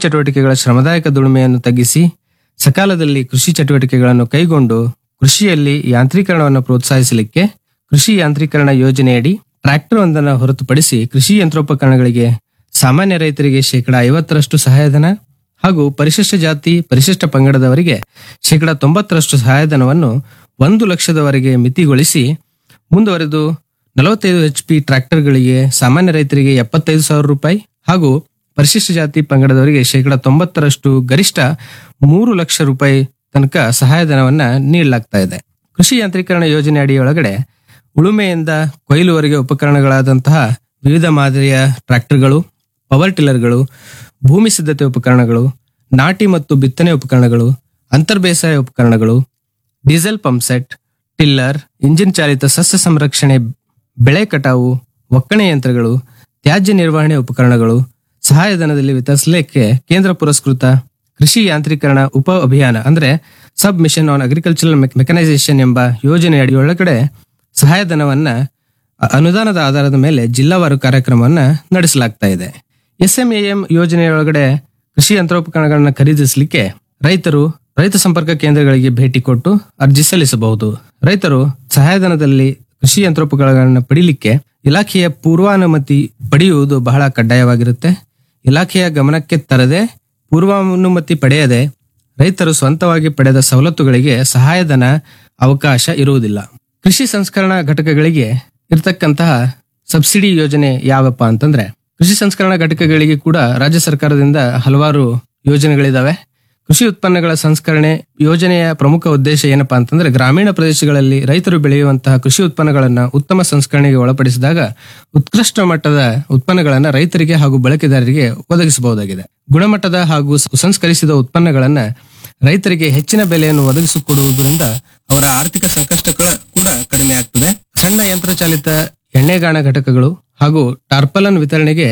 ಚಟುವಟಿಕೆಗಳ ಶ್ರಮದಾಯಕ ದುಡಿಮೆಯನ್ನು ತಗ್ಗಿಸಿ ಸಕಾಲದಲ್ಲಿ ಕೃಷಿ ಚಟುವಟಿಕೆಗಳನ್ನು ಕೈಗೊಂಡು ಕೃಷಿಯಲ್ಲಿ ಯಾಂತ್ರೀಕರಣವನ್ನು ಪ್ರೋತ್ಸಾಹಿಸಲಿಕ್ಕೆ ಕೃಷಿ ಯಾಂತ್ರೀಕರಣ ಯೋಜನೆಯಡಿ ಟ್ರ್ಯಾಕ್ಟರ್ ಒಂದನ್ನು ಹೊರತುಪಡಿಸಿ ಕೃಷಿ ಯಂತ್ರೋಪಕರಣಗಳಿಗೆ ಸಾಮಾನ್ಯ ರೈತರಿಗೆ ಶೇಕಡಾ ಐವತ್ತರಷ್ಟು ಸಹಾಯಧನ ಹಾಗೂ ಪರಿಶಿಷ್ಟ ಜಾತಿ ಪರಿಶಿಷ್ಟ ಪಂಗಡದವರಿಗೆ ಶೇಕಡಾ ತೊಂಬತ್ತರಷ್ಟು ಸಹಾಯಧನವನ್ನು ಒಂದು ಲಕ್ಷದವರೆಗೆ ಮಿತಿಗೊಳಿಸಿ ಮುಂದುವರೆದು ನಲವತ್ತೈದು ಎಚ್ ಪಿ ಟ್ರ್ಯಾಕ್ಟರ್ಗಳಿಗೆ ಸಾಮಾನ್ಯ ರೈತರಿಗೆ ಎಪ್ಪತ್ತೈದು ಸಾವಿರ ರೂಪಾಯಿ ಹಾಗೂ ಪರಿಶಿಷ್ಟ ಜಾತಿ ಪಂಗಡದವರಿಗೆ ಶೇಕಡಾ ತೊಂಬತ್ತರಷ್ಟು ಗರಿಷ್ಠ ಮೂರು ಲಕ್ಷ ರೂಪಾಯಿ ತನಕ ಸಹಾಯಧನವನ್ನ ನೀಡಲಾಗ್ತಾ ಇದೆ ಕೃಷಿ ಯಾಂತ್ರೀಕರಣ ಯೋಜನೆ ಅಡಿಯೊಳಗಡೆ ಉಳುಮೆಯಿಂದ ಕೊಯ್ಲುವರೆಗೆ ಉಪಕರಣಗಳಾದಂತಹ ವಿವಿಧ ಮಾದರಿಯ ಟ್ರ್ಯಾಕ್ಟರ್ಗಳು ಪವರ್ ಟಿಲ್ಲರ್ಗಳು ಭೂಮಿ ಸಿದ್ಧತೆ ಉಪಕರಣಗಳು ನಾಟಿ ಮತ್ತು ಬಿತ್ತನೆ ಉಪಕರಣಗಳು ಅಂತರ್ಬೇಸಾಯ ಉಪಕರಣಗಳು diesel pump set tiller engine ಚಾಲಿತ ಸಸ್ಯ ಸಂರಕ್ಷಣೆ ಬೆಳೆ ಕಟಾವು ಒಕ್ಕಣೆ ಯಂತ್ರಗಳು ತ್ಯಾಜ್ಯ ನಿರ್ವಹಣೆ ಉಪಕರಣಗಳು ಸಹಾಯಧನದಲ್ಲಿ ವಿತರಿಸಲಿಕ್ಕೆ ಕೇಂದ್ರ ಪುರಸ್ಕೃತ ಕೃಷಿ ಯಾಂತ್ರೀಕರಣ ಉಪ ಅಭಿಯಾನ ಅಂದ್ರೆ sub mission on agricultural mechanisation ಎಂಬ ಯೋಜನೆ ಅಡಿಯೊಳಗಡೆ ಸಹಾಯಧನವನ್ನ ಅ- ಅನುದಾನದ ಆಧಾರದ ಮೇಲೆ ಜಿಲ್ಲಾವಾರು ಕಾರ್ಯಕ್ರಮವನ್ನ ನಡೆಸಲಾಗ್ತಾ ಇದೆ ಎಸ್ಎಂಎಎಂ ಯೋಜನೆಯೊಳಗಡೆ ಕೃಷಿ ಯಂತ್ರೋಪಕರಣಗಳನ್ನ ಖರೀದಿಸಲಿಕ್ಕೆ ರೈತರು ರೈತ ಸಂಪರ್ಕ ಕೇಂದ್ರಗಳಿಗೆ ಭೇಟಿ ಕೊಟ್ಟು ಅರ್ಜಿ ಸಲ್ಲಿಸಬಹುದು ರೈತರು ಸಹಾಯಧನದಲ್ಲಿ ಕೃಷಿ ಯಂತ್ರೋಪಕರಣಗಳನ್ನು ಪಡಿಲಿಕ್ಕೆ ಇಲಾಖೆಯ ಪೂರ್ವಾನುಮತಿ ಪಡೆಯುವುದು ಬಹಳ ಕಡ್ಡಾಯವಾಗಿರುತ್ತೆ ಇಲಾಖೆಯ ಗಮನಕ್ಕೆ ತರದೆ ಪೂರ್ವಾನುಮತಿ ಪಡೆಯದೆ ರೈತರು ಸ್ವಂತವಾಗಿ ಪಡೆದ ಸವಲತ್ತುಗಳಿಗೆ ಸಹಾಯಧನ ಅವಕಾಶ ಇರುವುದಿಲ್ಲ ಕೃಷಿ ಸಂಸ್ಕರಣಾ ಘಟಕಗಳಿಗೆ ಇರತಕ್ಕಂತಹ ಸಬ್ಸಿಡಿ ಯೋಜನೆ ಯಾವಪ್ಪ ಅಂತಂದ್ರೆ ಕೃಷಿ ಸಂಸ್ಕರಣಾ ಘಟಕಗಳಿಗೆ ಕೂಡ ರಾಜ್ಯ ಸರ್ಕಾರದಿಂದ ಹಲವಾರು ಯೋಜನೆಗಳಿದಾವೆ ಕೃಷಿ ಉತ್ಪನ್ನಗಳ ಸಂಸ್ಕರಣೆ ಯೋಜನೆಯ ಪ್ರಮುಖ ಉದ್ದೇಶ ಏನಪ್ಪಾ ಅಂತಂದ್ರೆ ಗ್ರಾಮೀಣ ಪ್ರದೇಶಗಳಲ್ಲಿ ರೈತರು ಬೆಳೆಯುವಂತಹ ಕೃಷಿ ಉತ್ಪನ್ನಗಳನ್ನ ಉತ್ತಮ ಸಂಸ್ಕರಣೆಗೆ ಒಳಪಡಿಸಿದಾಗ ಉತ್ಕೃಷ್ಟ ಮಟ್ಟದ ಉತ್ಪನ್ನಗಳನ್ನ ರೈತರಿಗೆ ಹಾಗೂ ಬಳಕೆದಾರರಿಗೆ ಒದಗಿಸಬಹುದಾಗಿದೆ ಗುಣಮಟ್ಟದ ಹಾಗೂ ಸಂಸ್ಕರಿಸಿದ ಉತ್ಪನ್ನಗಳನ್ನ ರೈತರಿಗೆ ಹೆಚ್ಚಿನ ಬೆಲೆಯನ್ನು ಒದಗಿಸಿಕೊಡುವುದರಿಂದ ಅವರ ಆರ್ಥಿಕ ಸಂಕಷ್ಟಗಳು ಕೂಡ ಕಡಿಮೆ ಆಗ್ತದೆ ಸಣ್ಣ ಯಂತ್ರಚಾಲಿತ ಎಣ್ಣೆಗಾಣ ಘಟಕಗಳು ಹಾಗೂ ಟಾರ್ಪಲನ್ ವಿತರಣೆಗೆ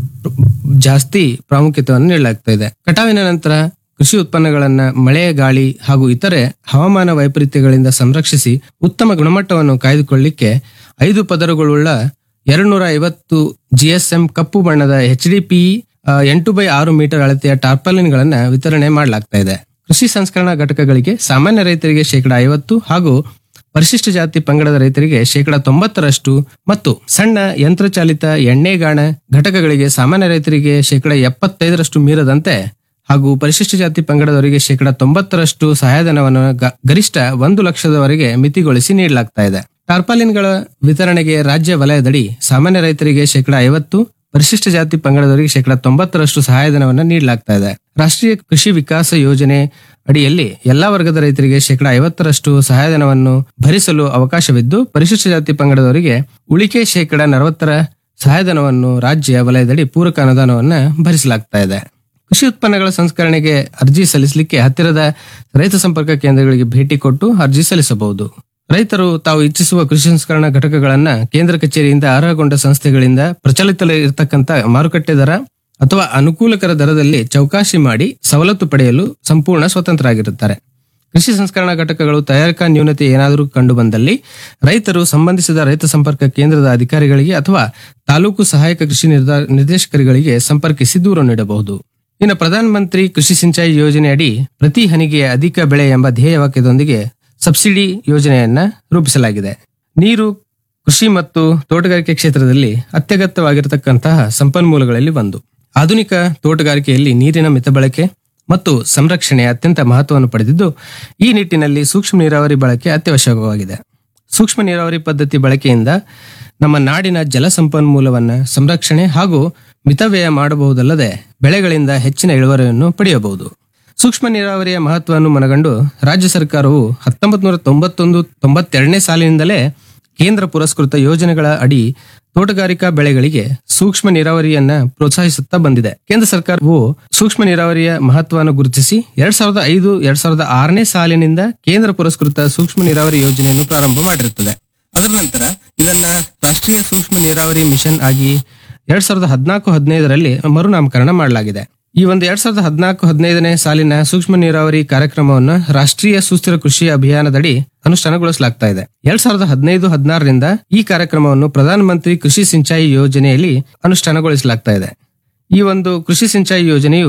ಜಾಸ್ತಿ ಪ್ರಾಮುಖ್ಯತೆಯನ್ನು ನೀಡಲಾಗ್ತಾ ಇದೆ ಕಟಾವಿನ ನಂತರ ಕೃಷಿ ಉತ್ಪನ್ನಗಳನ್ನ ಮಳೆ ಗಾಳಿ ಹಾಗೂ ಇತರೆ ಹವಾಮಾನ ವೈಪರೀತ್ಯಗಳಿಂದ ಸಂರಕ್ಷಿಸಿ ಉತ್ತಮ ಗುಣಮಟ್ಟವನ್ನು ಕಾಯ್ದುಕೊಳ್ಳಿಕ್ಕೆ ಐದು ಪದರುಗಳುಳ್ಳ ಎರಡ್ನೂರ ಐವತ್ತು ಜಿಎಸ್ಎಂ ಕಪ್ಪು ಬಣ್ಣದ ಎಚ್ ಡಿ ಪಿ ಎಂಟು ಬೈ ಆರು ಮೀಟರ್ ಅಳತೆಯ ಟಾರ್ಪಾಲಿನ್ಗಳನ್ನ ವಿತರಣೆ ಮಾಡಲಾಗ್ತಾ ಇದೆ ಕೃಷಿ ಸಂಸ್ಕರಣಾ ಘಟಕಗಳಿಗೆ ಸಾಮಾನ್ಯ ರೈತರಿಗೆ ಶೇಕಡಾ ಐವತ್ತು ಹಾಗೂ ಪರಿಶಿಷ್ಟ ಜಾತಿ ಪಂಗಡದ ರೈತರಿಗೆ ಶೇಕಡಾ ತೊಂಬತ್ತರಷ್ಟು ಮತ್ತು ಸಣ್ಣ ಯಂತ್ರಚಾಲಿತ ಎಣ್ಣೆಗಾಣ ಘಟಕಗಳಿಗೆ ಸಾಮಾನ್ಯ ರೈತರಿಗೆ ಶೇಕಡಾ ಎಪ್ಪತ್ತೈದರಷ್ಟು ಮೀರದಂತೆ ಹಾಗೂ ಪರಿಶಿಷ್ಟ ಜಾತಿ ಪಂಗಡದವರಿಗೆ ಶೇಕಡಾ ತೊಂಬತ್ತರಷ್ಟು ಸಹಾಯಧನವನ್ನು ಗ- ಗರಿಷ್ಠ ಒಂದು ಲಕ್ಷದವರೆಗೆ ಮಿತಿಗೊಳಿಸಿ ನೀಡಲಾಗ್ತಾ ಇದೆ ಟಾರ್ಪಾಲಿನ್ಗಳ ವಿತರಣೆಗೆ ರಾಜ್ಯ ವಲಯದಡಿ ಸಾಮಾನ್ಯ ರೈತರಿಗೆ ಶೇಕಡಾ ಐವತ್ತು ಪರಿಶಿಷ್ಟ ಜಾತಿ ಪಂಗಡದವರಿಗೆ ಶೇಕಡಾ ತೊಂಬತ್ತರಷ್ಟು ಸಹಾಯಧನವನ್ನು ನೀಡಲಾಗ್ತಾ ಇದೆ ರಾಷ್ಟ್ರೀಯ ಕೃಷಿ ವಿಕಾಸ ಯೋಜನೆ ಅಡಿಯಲ್ಲಿ ಎಲ್ಲಾ ವರ್ಗದ ರೈತರಿಗೆ ಶೇಕಡಾ ಐವತ್ತರಷ್ಟು ಸಹಾಯಧನವನ್ನು ಭರಿಸಲು ಅವಕಾಶವಿದ್ದು ಪರಿಶಿಷ್ಟ ಜಾತಿ ಪಂಗಡದವರಿಗೆ ಉಳಿಕೆ ಶೇಕಡಾ ನಲವತ್ತರ ಸಹಾಯಧನವನ್ನು ರಾಜ್ಯ ವಲಯದಡಿ ಪೂರಕ ಅನುದಾನವನ್ನು ಭರಿಸಲಾಗ್ತಾ ಇದೆ ಕೃಷಿ ಉತ್ಪನ್ನಗಳ ಸಂಸ್ಕರಣೆಗೆ ಅರ್ಜಿ ಸಲ್ಲಿಸಲಿಕ್ಕೆ ಹತ್ತಿರದ ರೈತ ಸಂಪರ್ಕ ಕೇಂದ್ರಗಳಿಗೆ ಭೇಟಿ ಕೊಟ್ಟು ಅರ್ಜಿ ಸಲ್ಲಿಸಬಹುದು ರೈತರು ತಾವು ಇಚ್ಛಿಸುವ ಕೃಷಿ ಸಂಸ್ಕರಣಾ ಘಟಕಗಳನ್ನ ಕೇಂದ್ರ ಕಚೇರಿಯಿಂದ ಅರ್ಹಗೊಂಡ ಸಂಸ್ಥೆಗಳಿಂದ ಪ್ರಚಲಿತದಲ್ಲಿ ಇರತಕ್ಕಂತ ಮಾರುಕಟ್ಟೆ ದರ ಅಥವಾ ಅನುಕೂಲಕರ ದರದಲ್ಲಿ ಚೌಕಾಶಿ ಮಾಡಿ ಸವಲತ್ತು ಪಡೆಯಲು ಸಂಪೂರ್ಣ ಸ್ವತಂತ್ರರಾಗಿರುತ್ತಾರೆ ಕೃಷಿ ಸಂಸ್ಕರಣಾ ಘಟಕಗಳು ತಯಾರಿಕಾ ನ್ಯೂನತೆ ಏನಾದರೂ ಕಂಡು ಬಂದಲ್ಲಿ ರೈತರು ಸಂಬಂಧಿಸಿದ ರೈತ ಸಂಪರ್ಕ ಕೇಂದ್ರದ ಅಧಿಕಾರಿಗಳಿಗೆ ಅಥವಾ ತಾಲೂಕು ಸಹಾಯಕ ಕೃಷಿ ನಿರ್ದ- ನಿರ್ದೇಶಕರುಗಳಿಗೆ ಸಂಪರ್ಕಿಸಿ ದೂರು ನೀಡಬಹುದು ಇನ್ನು ಪ್ರಧಾನ ಮಂತ್ರಿ ಕೃಷಿ ಸಿಂಚಾಯಿ ಯೋಜನೆ ಅಡಿ ಪ್ರತಿ ಹನಿಗೆ ಅಧಿಕ ಬೆಳೆ ಎಂಬ ಧ್ಯೇಯ ವಾಕ್ಯದೊಂದಿಗೆ ಸಬ್ಸಿಡಿ ಯೋಜನೆಯನ್ನ ರೂಪಿಸಲಾಗಿದೆ ನೀರು ಕೃಷಿ ಮತ್ತು ತೋಟಗಾರಿಕೆ ಕ್ಷೇತ್ರದಲ್ಲಿ ಅತ್ಯಗತ್ಯವಾಗಿರತಕ್ಕಂತಹ ಸಂಪನ್ಮೂಲಗಳಲ್ಲಿ ಒಂದು ಆಧುನಿಕ ತೋಟಗಾರಿಕೆಯಲ್ಲಿ ನೀರಿನ ಮಿತ ಬಳಕೆ ಮತ್ತು ಸಂರಕ್ಷಣೆ ಅತ್ಯಂತ ಮಹತ್ವವನ್ನು ಪಡೆದಿದ್ದು ಈ ನಿಟ್ಟಿನಲ್ಲಿ ಸೂಕ್ಷ್ಮ ನೀರಾವರಿ ಬಳಕೆ ಅತ್ಯವಶ್ಯಕವಾಗಿದೆ ಸೂಕ್ಷ್ಮ ನೀರಾವರಿ ಪದ್ಧತಿ ಬಳಕೆಯಿಂದ ನಮ್ಮ ನಾಡಿನ ಜಲ ಸಂಪನ್ಮೂಲವನ್ನ ಸಂರಕ್ಷಣೆ ಹಾಗೂ ಮಿತವ್ಯಯ ಮಾಡಬಹುದಲ್ಲದೆ ಬೆಳೆಗಳಿಂದ ಹೆಚ್ಚಿನ ಇಳುವರಿಯನ್ನು ಪಡೆಯಬಹುದು ಸೂಕ್ಷ್ಮ ನೀರಾವರಿಯ ಮಹತ್ವವನ್ನು ಮನಗಂಡು ರಾಜ್ಯ ಸರ್ಕಾರವು ಹತ್ತೊಂಬತ್ ನೂರ ತೊಂಬತ್ತೊಂದು ತೊಂಬತ್ತೆರಡನೇ ಸಾಲಿನಿಂದಲೇ ಕೇಂದ್ರ ಪುರಸ್ಕೃತ ಯೋಜನೆಗಳ ಅಡಿ ತೋಟಗಾರಿಕಾ ಬೆಳೆಗಳಿಗೆ ಸೂಕ್ಷ್ಮ ನೀರಾವರಿಯನ್ನ ಪ್ರೋತ್ಸಾಹಿಸುತ್ತಾ ಬಂದಿದೆ ಕೇಂದ್ರ ಸರ್ಕಾರವು ಸೂಕ್ಷ್ಮ ನೀರಾವರಿಯ ಮಹತ್ವವನ್ನು ಗುರುತಿಸಿ ಎರಡ್ ಸಾವಿರದ ಐದು ಎರಡ್ ಸಾವಿರದ ಆರನೇ ಸಾಲಿನಿಂದ ಕೇಂದ್ರ ಪುರಸ್ಕೃತ ಸೂಕ್ಷ್ಮ ನೀರಾವರಿ ಯೋಜನೆಯನ್ನು ಪ್ರಾರಂಭ ಮಾಡಿರುತ್ತದೆ ಅದರ ನಂತರ ಇದನ್ನ ರಾಷ್ಟ್ರೀಯ ಸೂಕ್ಷ್ಮ ನೀರಾವರಿ ಮಿಷನ್ ಆಗಿ ಎರಡ್ ಸಾವಿರದ ಹದಿನಾಲ್ಕು ಹದಿನೈದರಲ್ಲಿ ಮರುನಾಮಕರಣ ಮಾಡಲಾಗಿದೆ ಈ ಒಂದು ಎರಡ್ ಸಾವಿರದ ಹದಿನಾಲ್ಕು ಹದಿನೈದನೇ ಸಾಲಿನ ಸೂಕ್ಷ್ಮ ನೀರಾವರಿ ಕಾರ್ಯಕ್ರಮವನ್ನು ರಾಷ್ಟ್ರೀಯ ಸುಸ್ಥಿರ ಕೃಷಿ ಅಭಿಯಾನದಡಿ ಅನುಷ್ಠಾನಗೊಳಿಸಲಾಗ್ತಾ ಇದೆ ಎರಡ್ ಸಾವಿರದ ಹದಿನೈದು ಹದಿನಾರರಿಂದ ಈ ಕಾರ್ಯಕ್ರಮವನ್ನು ಪ್ರಧಾನಮಂತ್ರಿ ಕೃಷಿ ಸಿಂಚಾಯಿ ಯೋಜನೆಯಲ್ಲಿ ಅನುಷ್ಠಾನಗೊಳಿಸಲಾಗ್ತಾ ಇದೆ ಈ ಒಂದು ಕೃಷಿ ಸಿಂಚಾಯಿ ಯೋಜನೆಯು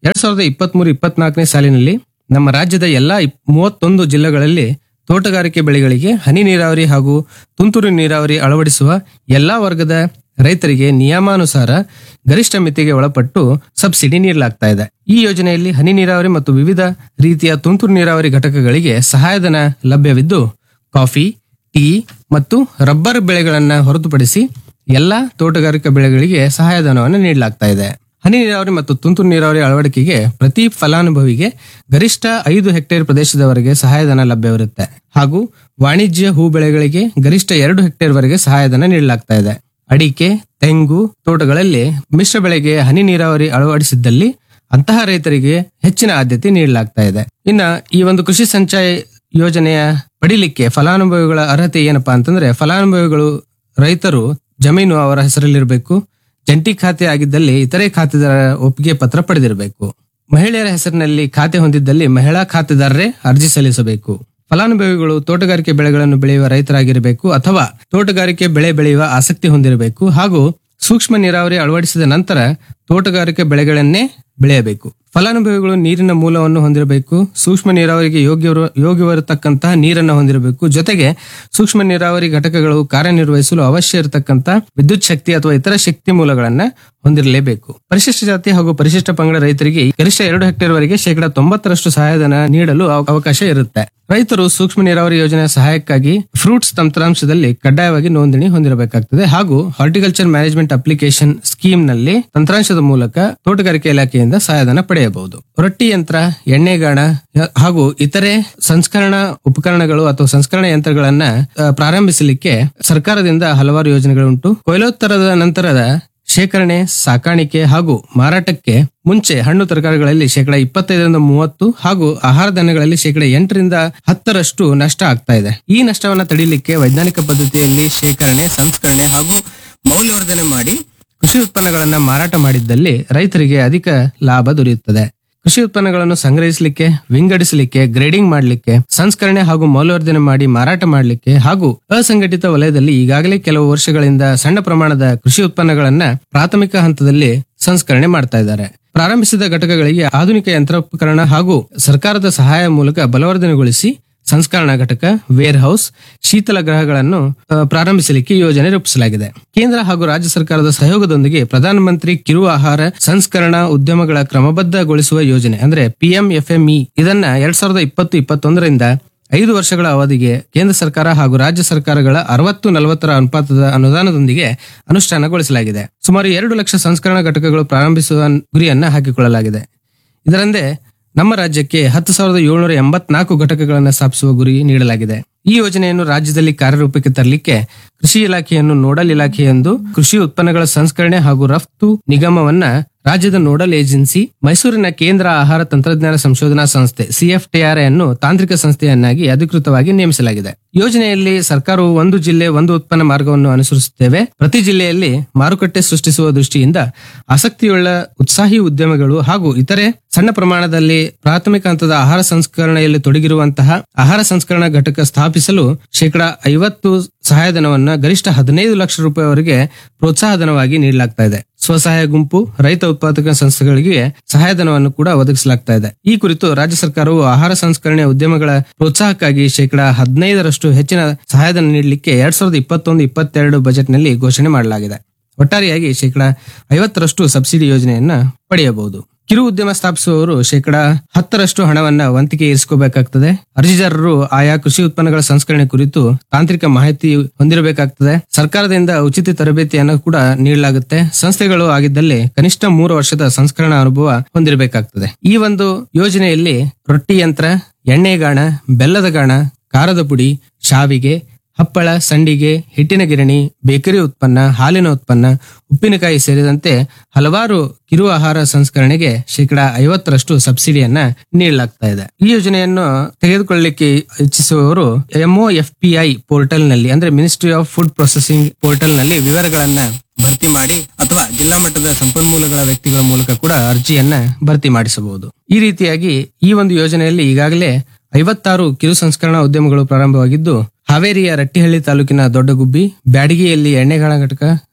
ಎರಡ್ ಸಾವಿರದ ಇಪ್ಪತ್ಮೂರು ಇಪ್ಪತ್ನಾಲ್ಕನೇ ಸಾಲಿನಲ್ಲಿ ನಮ್ಮ ರಾಜ್ಯದ ಎಲ್ಲಾ ಇಪ್- ಮೂವತ್ತೊಂದು ಜಿಲ್ಲೆಗಳಲ್ಲಿ ತೋಟಗಾರಿಕೆ ಬೆಳೆಗಳಿಗೆ ಹನಿ ನೀರಾವರಿ ಹಾಗೂ ತುಂತುರು ನೀರಾವರಿ ಅಳವಡಿಸುವ ಎಲ್ಲಾ ವರ್ಗದ ರೈತರಿಗೆ ನಿಯಮಾನುಸಾರ ಗರಿಷ್ಠ ಮಿತಿಗೆ ಒಳಪಟ್ಟು ಸಬ್ಸಿಡಿ ನೀಡಲಾಗ್ತಾ ಇದೆ ಈ ಯೋಜನೆಯಲ್ಲಿ ಹನಿ ನೀರಾವರಿ ಮತ್ತು ವಿವಿಧ ರೀತಿಯ ತುಂತುರು ನೀರಾವರಿ ಘಟಕಗಳಿಗೆ ಸಹಾಯಧನ ಲಭ್ಯವಿದ್ದು ಕಾಫಿ ಟೀ ಮತ್ತು ರಬ್ಬರ್ ಬೆಳೆಗಳನ್ನ ಹೊರತುಪಡಿಸಿ ಎಲ್ಲಾ ತೋಟಗಾರಿಕಾ ಬೆಳೆಗಳಿಗೆ ಸಹಾಯಧನವನ್ನು ನೀಡಲಾಗ್ತಾ ಇದೆ ಹನಿ ನೀರಾವರಿ ಮತ್ತು ತುಂತುರು ನೀರಾವರಿ ಅಳವಡಿಕೆಗೆ ಪ್ರತಿ ಫಲಾನುಭವಿಗೆ ಗರಿಷ್ಠ ಐದು ಹೆಕ್ಟೇರ್ ಪ್ರದೇಶದವರೆಗೆ ಸಹಾಯಧನ ಲಭ್ಯವಿರುತ್ತೆ ಹಾಗೂ ವಾಣಿಜ್ಯ ಹೂ ಬೆಳೆಗಳಿಗೆ ಗರಿಷ್ಠ ಎರಡು ಹೆಕ್ಟೇರ್ ವರೆಗೆ ಸಹಾಯಧನ ನೀಡಲಾಗ್ತಾ ಇದೆ ಅಡಿಕೆ ತೆಂಗು ತೋಟಗಳಲ್ಲಿ ಮಿಶ್ರ ಬೆಳೆಗೆ ಹನಿ ನೀರಾವರಿ ಅಳವಡಿಸಿದ್ದಲ್ಲಿ ಅಂತಹ ರೈತರಿಗೆ ಹೆಚ್ಚಿನ ಆದ್ಯತೆ ನೀಡಲಾಗ್ತಾ ಇದೆ ಇನ್ನ ಈ ಒಂದು ಕೃಷಿ ಸಂಚಯ ಯೋಜನೆಯ ಪಡಿಲಿಕ್ಕೆ ಫಲಾನುಭವಿಗಳ ಅರ್ಹತೆ ಏನಪ್ಪಾ ಅಂತಂದ್ರೆ ಫಲಾನುಭವಿಗಳು ರೈತರು ಜಮೀನು ಅವರ ಹೆಸರಲ್ಲಿರಬೇಕು ಜಂಟಿ ಖಾತೆ ಆಗಿದ್ದಲ್ಲಿ ಇತರೆ ಖಾತೆದಾರರ ಒಪ್ಪಿಗೆ ಪತ್ರ ಪಡೆದಿರಬೇಕು ಮಹಿಳೆಯರ ಹೆಸರಿನಲ್ಲಿ ಖಾತೆ ಹೊಂದಿದ್ದಲ್ಲಿ ಮಹಿಳಾ ಖಾತೆದಾರರೇ ಅರ್ಜಿ ಸಲ್ಲಿಸಬೇಕು ಫಲಾನುಭವಿಗಳು ತೋಟಗಾರಿಕೆ ಬೆಳೆಗಳನ್ನು ಬೆಳೆಯುವ ರೈತರಾಗಿರಬೇಕು ಅಥವಾ ತೋಟಗಾರಿಕೆ ಬೆಳೆ ಬೆಳೆಯುವ ಆಸಕ್ತಿ ಹೊಂದಿರಬೇಕು ಹಾಗೂ ಸೂಕ್ಷ್ಮ ನೀರಾವರಿ ಅಳವಡಿಸಿದ ನಂತರ ತೋಟಗಾರಿಕೆ ಬೆಳೆಗಳನ್ನೇ ಬೆಳೆಯಬೇಕು ಫಲಾನುಭವಿಗಳು ನೀರಿನ ಮೂಲವನ್ನು ಹೊಂದಿರಬೇಕು ಸೂಕ್ಷ್ಮ ನೀರಾವರಿಗೆ ಯೋಗ್ಯವರು ಯೋಗ್ಯವಿರತಕ್ಕಂತಹ ನೀರನ್ನು ಹೊಂದಿರಬೇಕು ಜೊತೆಗೆ ಸೂಕ್ಷ್ಮ ನೀರಾವರಿ ಘಟಕಗಳು ಕಾರ್ಯನಿರ್ವಹಿಸಲು ಅವಶ್ಯ ಇರತಕ್ಕಂತ ವಿದ್ಯುತ್ ಶಕ್ತಿ ಅಥವಾ ಇತರ ಶಕ್ತಿ ಮೂಲಗಳನ್ನ ಹೊಂದಿರಲೇಬೇಕು ಪರಿಶಿಷ್ಟ ಜಾತಿ ಹಾಗೂ ಪರಿಶಿಷ್ಟ ಪಂಗಡ ರೈತರಿಗೆ ಗರಿಷ್ಠ ಎರಡು ಹೆಕ್ಟೇರ್ ವರೆಗೆ ಶೇಕಡಾ ತೊಂಬತ್ತರಷ್ಟು ಸಹಾಯಧನ ನೀಡಲು ಅವ- ಅವಕಾಶ ಇರುತ್ತೆ ರೈತರು ಸೂಕ್ಷ್ಮ ನೀರಾವರಿ ಯೋಜನೆಯ ಸಹಾಯಕ್ಕಾಗಿ ಫ್ರೂಟ್ಸ್ ತಂತ್ರಾಂಶದಲ್ಲಿ ಕಡ್ಡಾಯವಾಗಿ ನೋಂದಣಿ ಹೊಂದಿರಬೇಕಾಗ್ತದೆ ಹಾಗೂ ಹಾರ್ಟಿಕಲ್ಚರ್ ಮ್ಯಾನೇಜ್ಮೆಂಟ್ ಅಪ್ಲಿಕೇಶನ್ ಸ್ಕೀಮ್ ನಲ್ಲಿ ತಂತ್ರಾಂಶದ ಮೂಲಕ ತೋಟಗಾರಿಕೆ ಇಲಾಖೆಯಿಂದ ಸಹಾಯಧನ ಪಡೆಯಬಹುದು ರೊಟ್ಟಿ ಯಂತ್ರ ಎಣ್ಣೆಗಾಣ ಯ- ಹಾಗೂ ಇತರೆ ಸಂಸ್ಕರಣಾ ಉಪಕರಣಗಳು ಅಥವಾ ಸಂಸ್ಕರಣಾ ಯಂತ್ರಗಳನ್ನ ಆ, ಪ್ರಾರಂಭಿಸಲಿಕ್ಕೆ ಸರ್ಕಾರದಿಂದ ಹಲವಾರು ಯೋಜನೆಗಳುಂಟು ಕೊಯ್ಲೋತ್ತರದ ನಂತರದ ಶೇಖರಣೆ ಸಾಕಾಣಿಕೆ ಹಾಗೂ ಮಾರಾಟಕ್ಕೆ ಮುಂಚೆ ಹಣ್ಣು ತರಕಾರಿಗಳಲ್ಲಿ ಶೇಕಡ ಇಪ್ಪತ್ತೈದರಿಂದ ಮೂವತ್ತು ಹಾಗೂ ಆಹಾರ ಧಾನ್ಯಗಳಲ್ಲಿ ಶೇಕಡ ಎಂಟರಿಂದ ಹತ್ತರಷ್ಟು ನಷ್ಟ ಆಗ್ತಾ ಇದೆ ಈ ನಷ್ಟವನ್ನ ತಡಿಲಿಕ್ಕೆ ವೈಜ್ಞಾನಿಕ ಪದ್ಧತಿಯಲ್ಲಿ ಶೇಖರಣೆ ಸಂಸ್ಕರಣೆ ಹಾಗೂ ಮೌಲ್ಯವರ್ಧನೆ ಮಾಡಿ ಕೃಷಿ ಉತ್ಪನ್ನಗಳನ್ನ ಮಾರಾಟ ಮಾಡಿದ್ದಲ್ಲಿ ರೈತರಿಗೆ ಅಧಿಕ ಲಾಭ ದೊರೆಯುತ್ತದೆ ಕೃಷಿ ಉತ್ಪನ್ನಗಳನ್ನು ಸಂಗ್ರಹಿಸಲಿಕ್ಕೆ ವಿಂಗಡಿಸಲಿಕ್ಕೆ ಗ್ರೇಡಿಂಗ್ ಮಾಡಲಿಕ್ಕೆ ಸಂಸ್ಕರಣೆ ಹಾಗೂ ಮೌಲ್ಯವರ್ಧನೆ ಮಾಡಿ ಮಾರಾಟ ಮಾಡಲಿಕ್ಕೆ ಹಾಗೂ ಅಸಂಘಟಿತ ವಲಯದಲ್ಲಿ ಈಗಾಗಲೇ ಕೆಲವು ವರ್ಷಗಳಿಂದ ಸಣ್ಣ ಪ್ರಮಾಣದ ಕೃಷಿ ಉತ್ಪನ್ನಗಳನ್ನ ಪ್ರಾಥಮಿಕ ಹಂತದಲ್ಲಿ ಸಂಸ್ಕರಣೆ ಮಾಡ್ತಾ ಇದ್ದಾರೆ ಪ್ರಾರಂಭಿಸಿದ ಘಟಕಗಳಿಗೆ ಆಧುನಿಕ ಯಂತ್ರೋಪಕರಣ ಹಾಗೂ ಸರ್ಕಾರದ ಸಹಾಯ ಮೂಲಕ ಬಲವರ್ಧನೆಗೊಳಿಸಿ ಸಂಸ್ಕರಣಾ ಘಟಕ ವೇರ್ ಹೌಸ್ ಶೀತಲ ಗೃಹಗಳನ್ನು ಆ, ಪ್ರಾರಂಭಿಸಲಿಕ್ಕೆ ಯೋಜನೆ ರೂಪಿಸಲಾಗಿದೆ ಕೇಂದ್ರ ಹಾಗೂ ರಾಜ್ಯ ಸರ್ಕಾರದ ಸಹಯೋಗದೊಂದಿಗೆ ಪ್ರಧಾನಮಂತ್ರಿ ಕಿರು ಆಹಾರ ಸಂಸ್ಕರಣಾ ಉದ್ಯಮಗಳ ಕ್ರಮಬದ್ಧಗೊಳಿಸುವ ಯೋಜನೆ ಅಂದ್ರೆ ಪಿಎಂಎಫ್ಎಂಇ ಇದನ್ನ ಎರಡ್ ಸಾವಿರದ ಇಪ್ಪತ್ತು ಇಪ್ಪತ್ತೊಂದರಿಂದ ಐದು ವರ್ಷಗಳ ಅವಧಿಗೆ ಕೇಂದ್ರ ಸರ್ಕಾರ ಹಾಗೂ ರಾಜ್ಯ ಸರ್ಕಾರಗಳ ಅರವತ್ತು ನಲವತ್ತರ ಅನುಪಾತದ ಅನುದಾನದೊಂದಿಗೆ ಅನುಷ್ಠಾನಗೊಳಿಸಲಾಗಿದೆ ಸುಮಾರು ಎರಡು ಲಕ್ಷ ಸಂಸ್ಕರಣಾ ಘಟಕಗಳು ಪ್ರಾರಂಭಿಸುವ ಗುರಿಯನ್ನ ಹಾಕಿಕೊಳ್ಳಲಾಗಿದೆ ಇದರಂತೆ ನಮ್ಮ ರಾಜ್ಯಕ್ಕೆ ಹತ್ತು ಸಾವಿರದ ಏಳ್ನೂರ ಎಂಬತ್ನಾಲ್ಕು ಘಟಕಗಳನ್ನು ಸ್ಥಾಪಿಸುವ ಗುರಿ ನೀಡಲಾಗಿದೆ ಈ ಯೋಜನೆಯನ್ನು ರಾಜ್ಯದಲ್ಲಿ ಕಾರ್ಯರೂಪಕ್ಕೆ ತರಲಿಕ್ಕೆ ಕೃಷಿ ಇಲಾಖೆಯನ್ನು ನೋಡಲ್ ಇಲಾಖೆ ಎಂದು ಕೃಷಿ ಉತ್ಪನ್ನಗಳ ಸಂಸ್ಕರಣೆ ಹಾಗೂ ರಫ್ತು ನಿಗಮವನ್ನ ರಾಜ್ಯದ ನೋಡಲ್ ಏಜೆನ್ಸಿ ಮೈಸೂರಿನ ಕೇಂದ್ರ ಆಹಾರ ತಂತ್ರಜ್ಞಾನ ಸಂಶೋಧನಾ ಸಂಸ್ಥೆ ಸಿಎಫ್ಟಿಆರ್ ಅನ್ನು ತಾಂತ್ರಿಕ ಸಂಸ್ಥೆಯನ್ನಾಗಿ ಅಧಿಕೃತವಾಗಿ ನೇಮಿಸಲಾಗಿದೆ ಯೋಜನೆಯಲ್ಲಿ ಸರ್ಕಾರವು ಒಂದು ಜಿಲ್ಲೆ ಒಂದು ಉತ್ಪನ್ನ ಮಾರ್ಗವನ್ನು ಅನುಸರಿಸುತ್ತೇವೆ ಪ್ರತಿ ಜಿಲ್ಲೆಯಲ್ಲಿ ಮಾರುಕಟ್ಟೆ ಸೃಷ್ಟಿಸುವ ದೃಷ್ಟಿಯಿಂದ ಆಸಕ್ತಿಯುಳ್ಳ ಉತ್ಸಾಹಿ ಉದ್ಯಮಿಗಳು ಹಾಗೂ ಇತರೆ ಸಣ್ಣ ಪ್ರಮಾಣದಲ್ಲಿ ಪ್ರಾಥಮಿಕ ಹಂತದ ಆಹಾರ ಸಂಸ್ಕರಣೆಯಲ್ಲಿ ತೊಡಗಿರುವಂತಹ ಆಹಾರ ಸಂಸ್ಕರಣಾ ಘಟಕ ಸ್ಥಾಪಿಸಲು ಶೇಕಡಾ ಐವತ್ತು ಸಹಾಯಧನವನ್ನ ಗರಿಷ್ಠ ಹದಿನೈದು ಲಕ್ಷ ರೂಪಾಯಿವರೆಗೆ ಪ್ರೋತ್ಸಾಹಧನವಾಗಿ ನೀಡಲಾಗ್ತಾ ಇದೆ ಸ್ವಸಹಾಯ ಗುಂಪು ರೈತ ಉತ್ಪಾದಕ ಸಂಸ್ಥೆಗಳಿಗೆ ಸಹಾಯಧನವನ್ನು ಕೂಡ ಒದಗಿಸಲಾಗ್ತಾ ಇದೆ ಈ ಕುರಿತು ರಾಜ್ಯ ಸರ್ಕಾರವು ಆಹಾರ ಸಂಸ್ಕರಣೆ ಉದ್ಯಮಗಳ ಪ್ರೋತ್ಸಾಹಕ್ಕಾಗಿ ಶೇಕಡಾ ಹದಿನೈದರಷ್ಟು ಹೆಚ್ಚಿನ ಸಹಾಯಧನ ನೀಡಲಿಕ್ಕೆ ಎರಡ್ ಸಾವಿರದ ಇಪ್ಪತ್ತೊಂದು ಇಪ್ಪತ್ತೆರಡು ಬಜೆಟ್ನಲ್ಲಿ ಘೋಷಣೆ ಮಾಡಲಾಗಿದೆ ಒಟ್ಟಾರೆಯಾಗಿ ಶೇಕಡಾ ಐವತ್ತರಷ್ಟು ಸಬ್ಸಿಡಿ ಯೋಜನೆಯನ್ನ ಪಡೆಯಬಹುದು ಕಿರು ಉದ್ಯಮ ಸ್ಥಾಪಿಸುವವರು ಶೇಕಡಾ ಹತ್ತರಷ್ಟು ಹಣವನ್ನ ವಂತಿಗೆ ಇರಿಸಿಕೋಬೇಕಾಗ್ತದೆ ಅರ್ಜಿದಾರರು ಆಯಾ ಕೃಷಿ ಉತ್ಪನ್ನಗಳ ಸಂಸ್ಕರಣೆ ಕುರಿತು ತಾಂತ್ರಿಕ ಮಾಹಿತಿ ಹೊಂದಿರಬೇಕಾಗ್ತದೆ ಸರ್ಕಾರದಿಂದ ಉಚಿತ ತರಬೇತಿಯನ್ನು ಕೂಡ ನೀಡಲಾಗುತ್ತೆ ಸಂಸ್ಥೆಗಳು ಆಗಿದ್ದಲ್ಲಿ ಕನಿಷ್ಠ ಮೂರು ವರ್ಷದ ಸಂಸ್ಕರಣಾ ಅನುಭವ ಹೊಂದಿರಬೇಕಾಗ್ತದೆ ಈ ಒಂದು ಯೋಜನೆಯಲ್ಲಿ ರೊಟ್ಟಿ ಯಂತ್ರ ಎಣ್ಣೆಗಾಣ ಬೆಲ್ಲದ ಗಾಣ ಖಾರದ ಪುಡಿ ಶಾವಿಗೆ ಹಪ್ಪಳ ಸಂಡಿಗೆ ಹಿಟ್ಟಿನ ಗಿರಣಿ ಬೇಕರಿ ಉತ್ಪನ್ನ ಹಾಲಿನ ಉತ್ಪನ್ನ ಉಪ್ಪಿನಕಾಯಿ ಸೇರಿದಂತೆ ಹಲವಾರು ಕಿರು ಆಹಾರ ಸಂಸ್ಕರಣೆಗೆ ಶೇಕಡಾ ಐವತ್ತರಷ್ಟು ಸಬ್ಸಿಡಿಯನ್ನ ನೀಡಲಾಗ್ತಾ ಇದೆ ಈ ಯೋಜನೆಯನ್ನು ತೆಗೆದುಕೊಳ್ಳಲಿಕ್ಕೆ ಇಚ್ಛಿಸುವವರು M O F P I portal ನಲ್ಲಿ ಅಂದ್ರೆ ministry of food processing portal ನಲ್ಲಿ ವಿವರಗಳನ್ನ ಭರ್ತಿ ಮಾಡಿ ಅಥವಾ ಜಿಲ್ಲಾ ಮಟ್ಟದ ಸಂಪನ್ಮೂಲಗಳ ವ್ಯಕ್ತಿಗಳ ಮೂಲಕ ಕೂಡ ಅರ್ಜಿಯನ್ನ ಭರ್ತಿ ಮಾಡಿಸಬಹುದು ಈ ರೀತಿಯಾಗಿ ಈ ಒಂದು ಯೋಜನೆಯಲ್ಲಿ ಈಗಾಗಲೇ ಐವತ್ತಾರು ಕಿರು ಸಂಸ್ಕರಣಾ ಉದ್ಯಮಗಳು ಪ್ರಾರಂಭವಾಗಿದ್ದು ಹಾವೇರಿಯ ರಟ್ಟಿಹಳ್ಳಿ ತಾಲೂಕಿನ ದೊಡ್ಡಗುಬ್ಬಿ ಬ್ಯಾಡಗಿಯಲ್ಲಿ ಎಣ್ಣೆಗಾಣ ಘಟಕ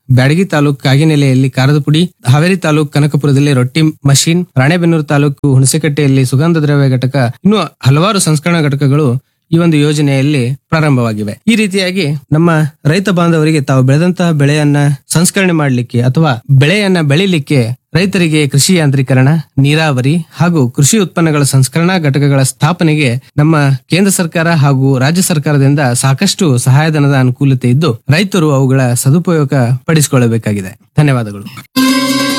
ಬ್ಯಾಡಗಿ ತಾಲೂಕು ಕಾಗಿನೆಲೆಯಲ್ಲಿ ಕಾರದ ಪುಡಿ ಹಾವೇರಿ ತಾಲೂಕು ಕನಕಪುರದಲ್ಲಿ ರೊಟ್ಟಿ ಮಷೀನ್ ರಾಣೆಬೆನ್ನೂರು ತಾಲೂಕು ಹುಣಸೆಕಟ್ಟೆಯಲ್ಲಿ ಸುಗಂಧ ದ್ರವ್ಯ ಘಟಕ ಇನ್ನು ಹಲವಾರು ಸಂಸ್ಕರಣಾ ಘಟಕಗಳು ಈ ಒಂದು ಯೋಜನೆಯಲ್ಲಿ ಪ್ರಾರಂಭವಾಗಿವೆ ಈ ರೀತಿಯಾಗಿ ನಮ್ಮ ರೈತ ಬಾಂಧವರಿಗೆ ತಾವು ಬೆಳೆದಂತಹ ಬೆಳೆಯನ್ನ ಸಂಸ್ಕರಣೆ ಮಾಡಲಿಕ್ಕೆ ಅಥವಾ ಬೆಳೆಯನ್ನ ಬೆಳಿಲಿಕ್ಕೆ ರೈತರಿಗೆ ಕೃಷಿ ಯಾಂತ್ರೀಕರಣ ನೀರಾವರಿ ಹಾಗೂ ಕೃಷಿ ಉತ್ಪನ್ನಗಳ ಸಂಸ್ಕರಣಾ ಘಟಕಗಳ ಸ್ಥಾಪನೆಗೆ ನಮ್ಮ ಕೇಂದ್ರ ಸರ್ಕಾರ ಹಾಗೂ ರಾಜ್ಯ ಸರ್ಕಾರದಿಂದ ಸಾಕಷ್ಟು ಸಹಾಯಧನದ ಅನುಕೂಲತೆ ಇದ್ದು ರೈತರು ಅವುಗಳ ಸದುಪಯೋಗ ಪಡಿಸಿಕೊಳ್ಳಬೇಕಾಗಿದೆ ಧನ್ಯವಾದಗಳು